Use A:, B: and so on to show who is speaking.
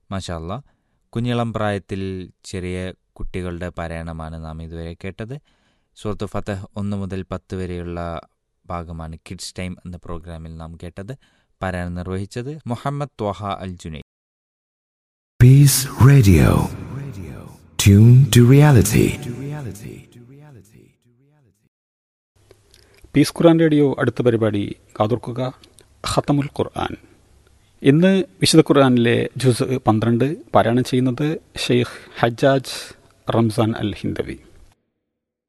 A: മാഷാല്ല കുഞ്ഞിളം പ്രായത്തിൽ ചെറിയ കുട്ടികളുടെ പാരായണമാണ് നാം ഇതുവരെ കേട്ടത് സുഹൃത്ത് ഫതഹ് ഒന്ന് മുതൽ പത്ത് വരെയുള്ള ഭാഗമാണ് കിഡ്സ് ടൈം എന്ന പ്രോഗ്രാമിൽ നാം കേട്ടത് പാരായണം നിർവഹിച്ചത് മുഹമ്മദ് ത്വഹ അൽ ജുനൈ
B: Peace Radio. Tune to reality.
C: Peace Quran radio അടുത്ത പരിപാടി കാതോർക്കുക ഖത്തമുൽ ഖുർആൻ ഇന്ന് വിശുദ്ധ ഖുർആനിലെ ജുസ് പന്ത്രണ്ട് പാരായണം ചെയ്യുന്നത് ഷെയ്ഖ് ഹജ്ജാജ് റംസാൻ അൽ ഹിന്ദവി